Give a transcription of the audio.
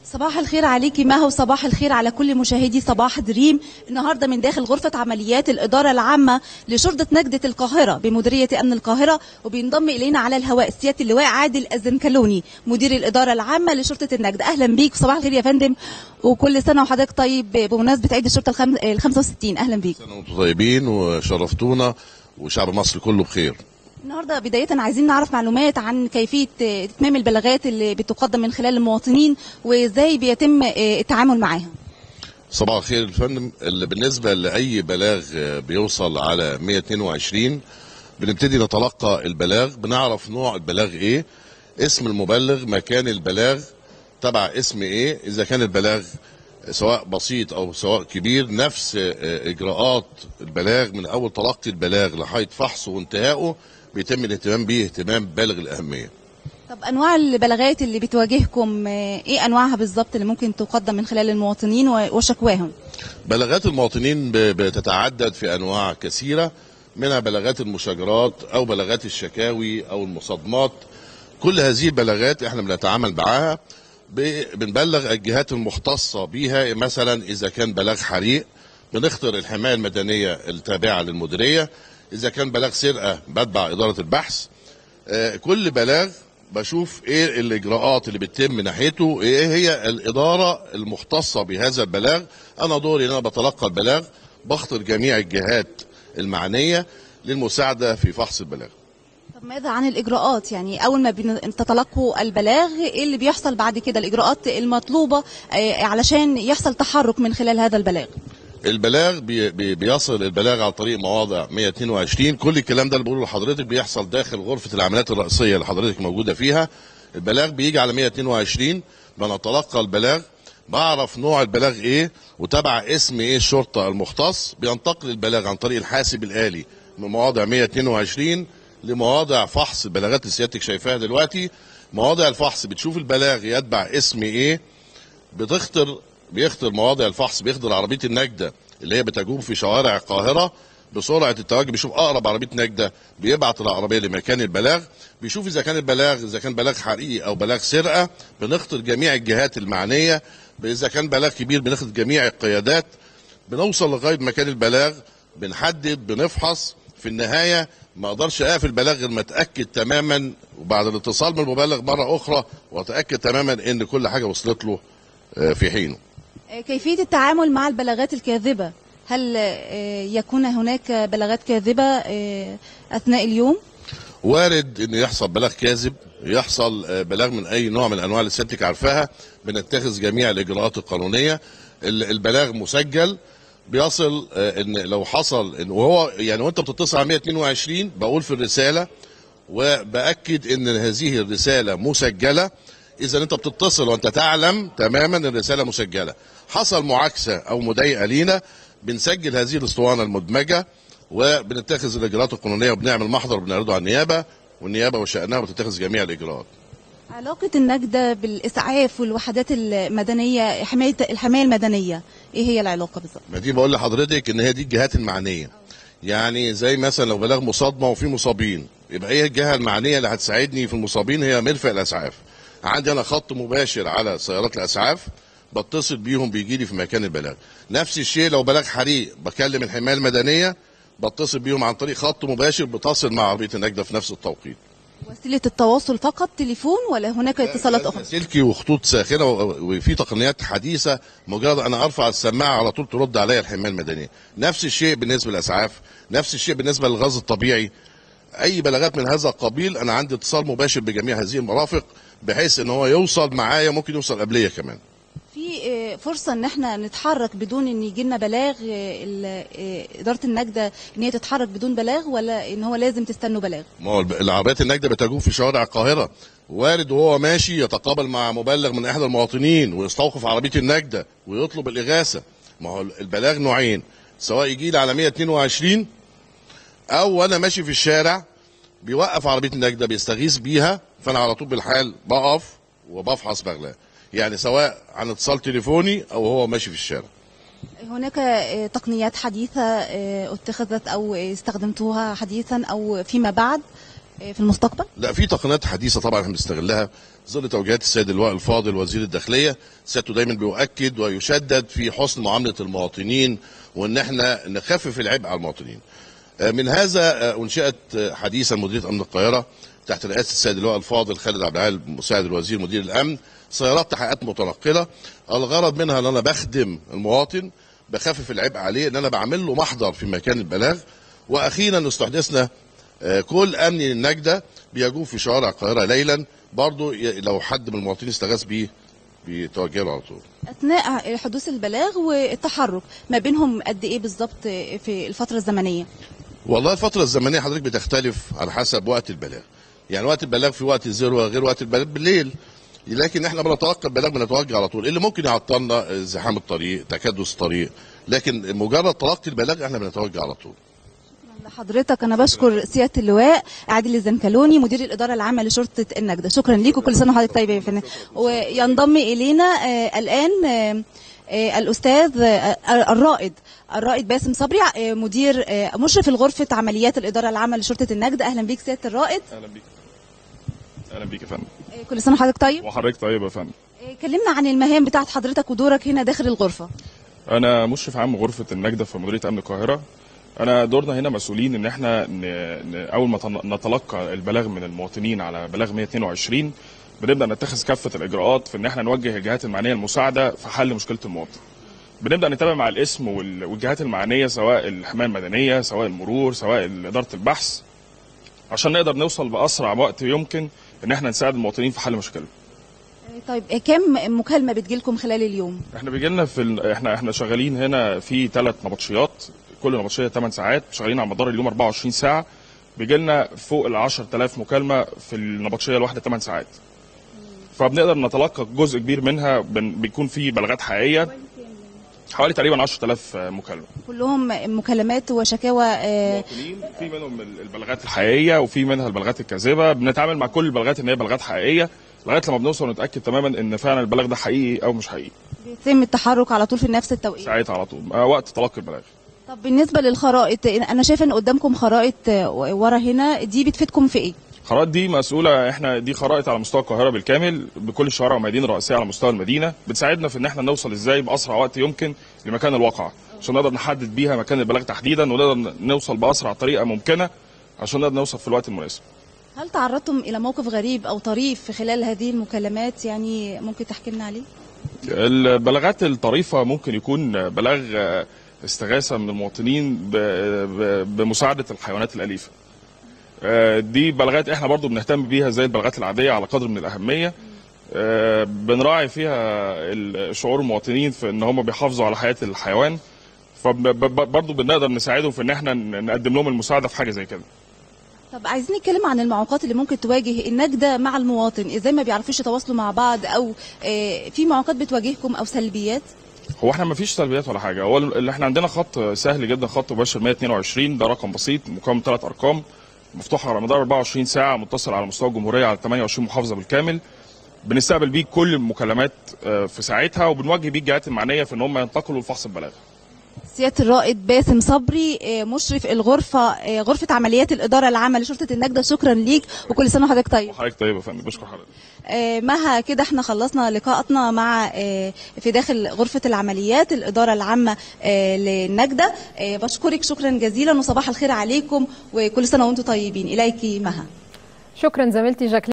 صباح الخير عليكي مها وصباح الخير على كل مشاهدي صباح دريم النهارده من داخل غرفة عمليات الإدارة العامة لشرطة نجدة القاهرة بمديرية أمن القاهرة وبينضم إلينا على الهواء سيادة اللواء عادل الزنكلوني مدير الإدارة العامة لشرطة النجدة أهلا بيك صباح الخير يا فندم وكل سنة وحضرتك طيب بمناسبة عيد الشرطة الخم... ال 65 أهلا بيك سنة وانتم طيبين وشرفتونا وشعب مصر كله بخير النهارده بداية عايزين نعرف معلومات عن كيفية آه، إتمام البلاغات اللي بتقدم من خلال المواطنين وإزاي بيتم آه، التعامل معاها صباح الخير يا فندم اللي بالنسبة لأي بلاغ آه، بيوصل على 122 بنبتدي نتلقى البلاغ بنعرف نوع البلاغ ايه اسم المبلغ مكان البلاغ تبع اسم ايه اذا كان البلاغ سواء بسيط او سواء كبير نفس آه، اجراءات البلاغ من اول تلقي البلاغ لحد فحصه وانتهائه بيتم الاهتمام به اهتمام بالغ الاهميه طب أنواع البلاغات اللي بتواجهكم آه، إيه أنواعها بالظبط اللي ممكن تقدم من خلال المواطنين و- وشكواهم بلاغات المواطنين ب- بتتعدد في انواع كثيره منها بلاغات المشاجرات او بلاغات الشكاوي او المصادمات كل هذه البلاغات احنا بنتعامل معاها ب- بنبلغ الجهات المختصه بيها مثلا اذا كان بلاغ حريق بنختار الحمايه المدنيه التابعه للمديريه اذا كان بلاغ سرقه بتبع اداره البحث آه، كل بلاغ بشوف ايه الاجراءات اللي بتتم ناحيته ايه هي الاداره المختصه بهذا البلاغ انا دوري ان انا بتلقى البلاغ بخطر جميع الجهات المعنيه للمساعده في فحص البلاغ طب ماذا عن الإجراءات يعني أول ما بن- تتلقوا البلاغ إيه اللي بيحصل بعد كده الإجراءات المطلوبة آه، علشان يحصل تحرك من خلال هذا البلاغ البلاغ بي بي بيصل البلاغ عن طريق مواضع 122 كل الكلام ده اللي بقوله لحضرتك بيحصل داخل غرفه العمليات الرئيسيه اللي حضرتك موجوده فيها البلاغ بيجي على 122 بنتلقى البلاغ بعرف نوع البلاغ ايه وتبع اسم ايه الشرطه المختص بينتقل البلاغ عن طريق الحاسب الالي من مواضع 122 لمواضع فحص البلاغات اللي سيادتك شايفاها دلوقتي مواضع الفحص بتشوف البلاغ يتبع اسم ايه بتختر بيختر مواضع الفحص بيختر عربيه النجده اللي هي بتجوب في شوارع القاهره بسرعه التواجد بيشوف اقرب عربيه نجده بيبعت العربيه لمكان البلاغ بيشوف اذا كان البلاغ اذا كان بلاغ حريقي او بلاغ سرقه بنختر جميع الجهات المعنيه اذا كان بلاغ كبير بنختر جميع القيادات بنوصل لغايه مكان البلاغ بنحدد بنفحص في النهايه ما اقدرش اقفل البلاغ غير ما اتاكد تماما وبعد الاتصال بالمبلغ مره اخرى واتاكد تماما ان كل حاجه وصلت له آه، في حينه آه، كيفية التعامل مع البلاغات الكاذبة هل آه، يكون هناك بلاغات كاذبة آه، أثناء اليوم وارد ان يحصل بلاغ كاذب يحصل آه، بلاغ من اي نوع من الانواع اللي سيادتك عارفاها بنتخذ جميع الاجراءات القانونيه ال- البلاغ مسجل بيصل آه، ان لو حصل إن وهو يعني وانت بتتصل على 122 بقول في الرساله وباكد ان هذه الرساله مسجله اذا انت بتتصل وانت تعلم تماما الرساله مسجله حصل معاكسه او مضايقه لينا بنسجل هذه الاسطوانه المدمجه وبنتخذ الاجراءات القانونيه وبنعمل محضر وبنعرضه على النيابه والنيابه وشانها بتتخذ جميع الاجراءات علاقة النجدة بالإسعاف والوحدات المدنية حماية الحماية المدنية إيه هي العلاقة بالظبط؟ ما دي بقول لحضرتك ان هي دي الجهات المعنيه يعني زي مثلا لو بلاغ مصادمه وفي مصابين يبقى هي الجهه المعنيه اللي هتساعدني في المصابين هي مرفق الاسعاف عندي انا خط مباشر على سيارات الاسعاف بتصل بيهم بيجي لي في مكان البلاغ نفس الشيء لو بلاغ حريق بكلم الحمايه المدنيه بتصل بيهم عن طريق خط مباشر بتصل مع عربيه النجده في نفس التوقيت وسيلة التواصل فقط تليفون ولا هناك اتصالات أخرى؟ سلكي وخطوط ساخنه و- وفي تقنيات حديثه مجرد انا ارفع السماعه على طول ترد عليا الحمايه المدنيه نفس الشيء بالنسبه للاسعاف نفس الشيء بالنسبه للغاز الطبيعي اي بلاغات من هذا القبيل انا عندي اتصال مباشر بجميع هذه المرافق بحيث ان هو يوصل معايا ممكن يوصل قبليه كمان في آه، فرصة إن إحنا نتحرك بدون إن يجي لنا بلاغ آه، ال- آه، إدارة النجدة إن هي تتحرك بدون بلاغ ولا إن هو لازم تستنوا بلاغ؟ ما هو الب- العربيات النجده بتجوب في شوارع القاهره وارد وهو ماشي يتقابل مع مبلغ من احدى المواطنين ويستوقف عربيه النجده ويطلب الاغاثه ما هو البلاغ نوعين سواء يجي لي على 122 او وانا ماشي في الشارع بيوقف عربيه النجده بيستغيث بيها فانا على طول بالحال بقف وبفحص بغلاه يعني سواء عن اتصال تليفوني او هو ماشي في الشارع هناك آه، تقنيات حديثة آه، اتخذت أو استخدمتوها حديثا أو فيما بعد آه، في المستقبل؟ لا في تقنيات حديثه طبعا احنا بنستغلها ظل توجيهات السيد اللواء الفاضل وزير الداخليه سيادته دايما بيؤكد ويشدد في حسن معامله المواطنين وان احنا نخفف العبء على المواطنين. من هذا انشئت حديثا مديريه امن القاهره تحت رئاسه السيد اللواء الفاضل خالد عبد العال مساعد الوزير مدير الامن سيارات تحقيقات متنقله الغرض منها ان انا بخدم المواطن بخفف العبء عليه ان انا بعمل له محضر في مكان البلاغ واخيرا استحدثنا كل امني النجده بيجوب في شوارع القاهره ليلا برضه لو حد من المواطنين استغاث بيه بيتوجه له على طول اثناء حدوث البلاغ والتحرك ما بينهم قد ايه بالظبط في الفتره الزمنيه والله الفتره الزمنيه حضرتك بتختلف على حسب وقت البلاغ يعني وقت البلاغ في وقت الذروه غير وقت البلاغ بالليل لكن احنا بنتلقى البلاغ بنتوجه على طول اللي ممكن يعطلنا زحام الطريق تكدس الطريق لكن مجرد تلقي البلاغ احنا بنتوجه على طول لحضرتك انا بشكر سياده اللواء عادل الزنكلوني مدير الاداره العامه لشرطه النجده شكرا ليك وكل سنه وحضرتك طيب يا فندم وينضم الينا آه الان آه آه الاستاذ الرائد الرائد باسم صبري مدير مشرف الغرفه عمليات الاداره العامه لشرطه النجده اهلا بيك سياده الرائد اهلا بيك اهلا بيك يا فندم كل سنه وحضرتك طيب وحضرتك طيب يا فندم كلمنا عن المهام بتاعت حضرتك ودورك هنا داخل الغرفه انا مشرف عام غرفه النجده في مديريه امن القاهره انا دورنا هنا مسؤولين ان احنا ن... ن... اول ما نتلقى البلاغ من المواطنين على بلاغ 122 بنبدا نتخذ كافه الاجراءات في ان احنا نوجه الجهات المعنيه المساعده في حل مشكله المواطن بنبدا نتابع مع الاسم والجهات المعنيه سواء الحمايه المدنيه سواء المرور سواء اداره البحث عشان نقدر نوصل باسرع وقت يمكن ان احنا نساعد المواطنين في حل مشاكلهم طيب كم مكالمه بتجيلكم خلال اليوم احنا بيجي لنا في ال... احنا احنا شغالين هنا في ثلاث نبطشيات كل نبطشيه 8 ساعات شغالين على مدار اليوم 24 ساعه بيجي لنا فوق ال 10000 مكالمه في النبطشيه الواحده 8 ساعات فبنقدر نتلقى جزء كبير منها بيكون في بلاغات حقيقيه حوالي تقريبا 10000 مكالمه كلهم مكالمات وشكاوى مواطنين في منهم البلاغات الحقيقيه وفي منها البلاغات الكاذبه بنتعامل مع كل البلاغات ان هي بلاغات حقيقيه لغايه لما بنوصل نتاكد تماما ان فعلا البلاغ ده حقيقي او مش حقيقي بيتم التحرك على طول في نفس التوقيت ساعتها على طول وقت تلقي البلاغ طب بالنسبه للخرائط انا شايفه ان قدامكم خرائط ورا هنا دي بتفيدكم في ايه الخرائط دي مسؤوله احنا دي خرائط على مستوى القاهره بالكامل بكل الشوارع والميادين الرئيسيه على مستوى المدينه بتساعدنا في ان احنا نوصل ازاي باسرع وقت يمكن لمكان الواقع عشان نقدر نحدد بيها مكان البلاغ تحديدا ونقدر نوصل باسرع طريقه ممكنه عشان نقدر نوصل في الوقت المناسب هل تعرضتم الى موقف غريب او طريف في خلال هذه المكالمات يعني ممكن تحكي لنا عليه البلاغات الطريفه ممكن يكون بلاغ استغاثه من المواطنين بمساعده الحيوانات الاليفه دي بلاغات احنا برضو بنهتم بيها زي البلاغات العاديه على قدر من الاهميه بنراعي فيها شعور المواطنين في ان هم بيحافظوا على حياه الحيوان فبرضو بنقدر نساعدهم في ان احنا نقدم لهم المساعده في حاجه زي كده طب عايزين نتكلم عن المعوقات اللي ممكن تواجه النجده مع المواطن ازاي ما بيعرفوش يتواصلوا مع بعض او في معوقات بتواجهكم او سلبيات هو احنا ما فيش سلبيات ولا حاجه هو اللي احنا عندنا خط سهل جدا خط مباشر 122 ده رقم بسيط مكون من ثلاث ارقام مفتوح على مدار 24 ساعه متصل على مستوى الجمهوريه على 28 محافظه بالكامل بنستقبل بيه كل المكالمات في ساعتها وبنوجه بيه الجهات المعنيه في ان هم ينتقلوا لفحص البلاغ سياده الرائد باسم صبري مشرف الغرفه غرفه عمليات الاداره العامه لشرطه النجده شكرا ليك وكل سنه وحضرتك طيب وحضرتك طيب يا فندم بشكر حضرتك مها كده احنا خلصنا لقاءاتنا مع في داخل غرفه العمليات الاداره العامه للنجده بشكرك شكرا جزيلا وصباح الخير عليكم وكل سنه وانتم طيبين اليك مها شكرا زميلتي جاكلين